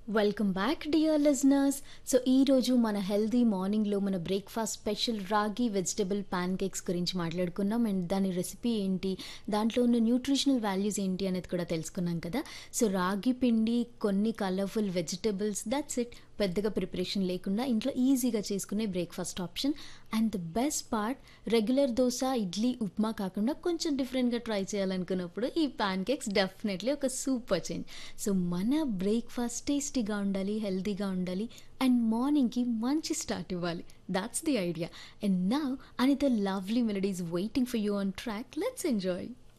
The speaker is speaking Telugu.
welcome back dear listeners so ఈరోజు మన హెల్దీ మార్నింగ్లో మన breakfast special ragi vegetable pancakes గురించి మాట్లాడుకున్నాం అండ్ దాని రెసిపీ ఏంటి దాంట్లో ఉన్న న్యూట్రిషనల్ వాల్యూస్ ఏంటి అనేది కూడా తెలుసుకున్నాం కదా సో రాగి పిండి కొన్ని కలర్ఫుల్ వెజిటబుల్స్ దట్స్ ఇట్ పెద్దగా ప్రిపరేషన్ లేకుండా ఇంట్లో ఈజీగా చేసుకునే breakfast option and the best part regular dosa idli upma కాకుండా కొంచెం డిఫరెంట్గా ట్రై చేయాలనుకున్నప్పుడు ఈ ప్యాన్ కేక్స్ డెఫినెట్లీ ఒక సూపర్ చేంజ్ సో మన బ్రేక్ఫాస్ట్ టేస్టీగా ఉండాలి హెల్తీగా ఉండాలి అండ్ మార్నింగ్కి మంచి స్టార్ట్ ఇవ్వాలి that's the idea and now Anitha lovely melodies waiting for you on track let's enjoy